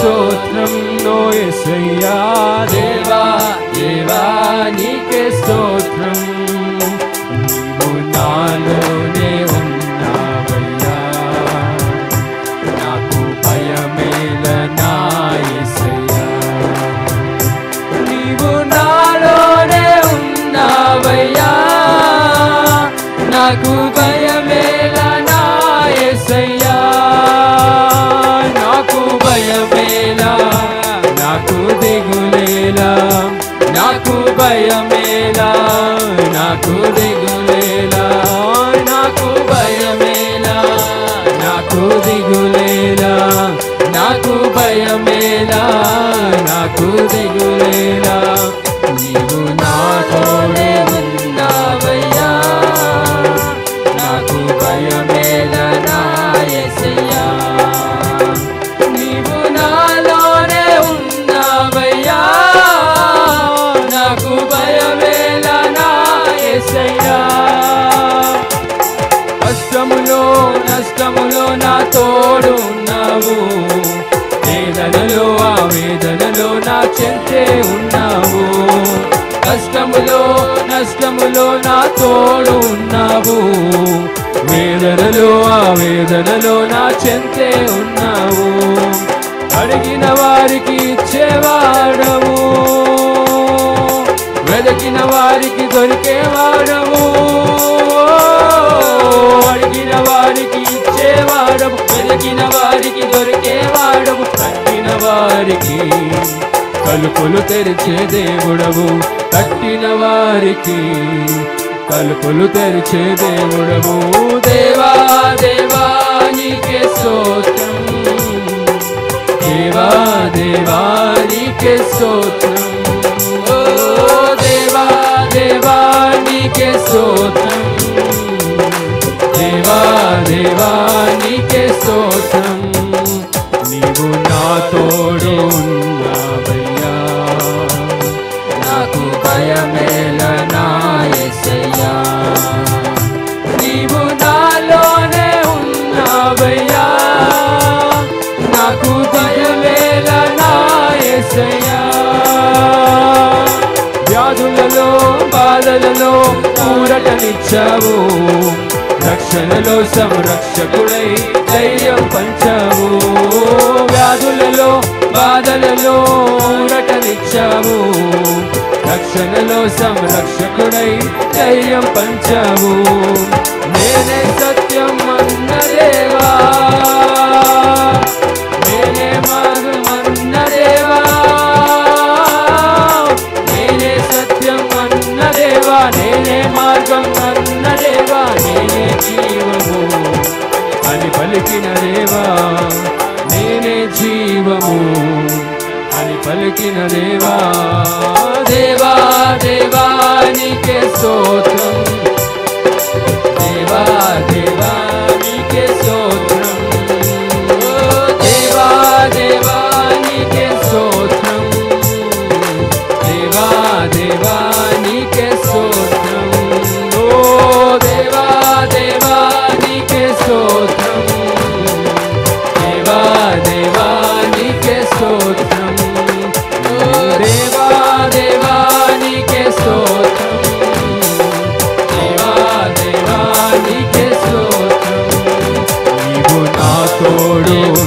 స్తోత్రం నో ఎసయ్యా దేవా దేవా నీకే స్తోత్రం నీవు నాలోనే ఉన్నావయ్యా నాకు భయమేల నా యేసయ్యా నీవు నాలోనే ఉన్నావయ్యా నాకు భయమేల నా యేసయ్యా నాకు భయమేలా నాకు దిగులేలా నాకు భయమేలా నాకు దిగులేలా నాకు భయమేలా నాకు దిగులేలా నాకు భయమేలా నాకు దిగులేలా నీవు నాతోనే ఉన్నావయ్యా నాకు భయమేలా నా యేసయ్యా నీవు నాలోనే ఉన్నావయ్యా నాకు భయమేలా నా యేసయ్యా కష్టములో నష్టములో నా తోడు ఉన్నావు వేదనలో ఆ వేదనలో నా చెంతే ఉన్నావు కష్టములో నష్టములో నా తోడు ఉన్నావు వేదనలో ఆ వేదనలో నా చెంతే ఉన్నావు అడిగిన వారికి ఇచ్చేవాడవు వెదకిన వారికి దొరికేవాడవు అడిగిన వారికి ఇచ్చేవాడవు వెదకిన వారికి దొరికేవాడవు తట్టిన వారికి తలుపులు తెరిచే దేవుడవు తట్టిన వారికి తలుపులు తెరిచే దేవుడవు దేవా దేవా నీకే స్తోత్రం దేవా దేవా నీకే స్తోత్రం ఓ దేవా దేవా నీకే స్తోత్రం దేవా దేవా నీకే స్తోత్రం నీవు నా తోడు ఉన్నావయ్యా నాకు భయమేల నా యేసయ్యా నీవు నాలోనే ఉన్నావయ్యా నాకు భయమేల నా యేసయ్యా వ్యాధులలో బాధలలో ఊరటనిచ్చావు రక్షణలో సంరక్షకుడై ధైర్యం పంచావు వ్యాధులలో బాధలలో ఊరటనిచ్చావు రక్షణలో సంరక్షకుడై ధైర్యం పంచావు నేనే సత్యం అన్న దేవా నేనే మార్గం అన్న దేవా నేనే సత్యం అన్న దేవా నేనే మార్గం అన్న దేవా నేనే జీవము అని పలికిన దేవా నేనే జీవము అని పలికిన దేవా దేవా దేవా నీకే స్తోత్రం దేవా దేవా నీకే స్తోత్రం ఓ దేవా దేవా నీకే స్తోత్రం దేవా దేవా నీకే స్తోత్రం ఓ దేవా దేవా నీకే స్తోత్రం దేవా దేవా నీకే స్తోత్రం ఓ దేవా దేవా నీకే స్తోత్రం దేవా దేవా నీకే స్తోత్రం నీవు నా తోడు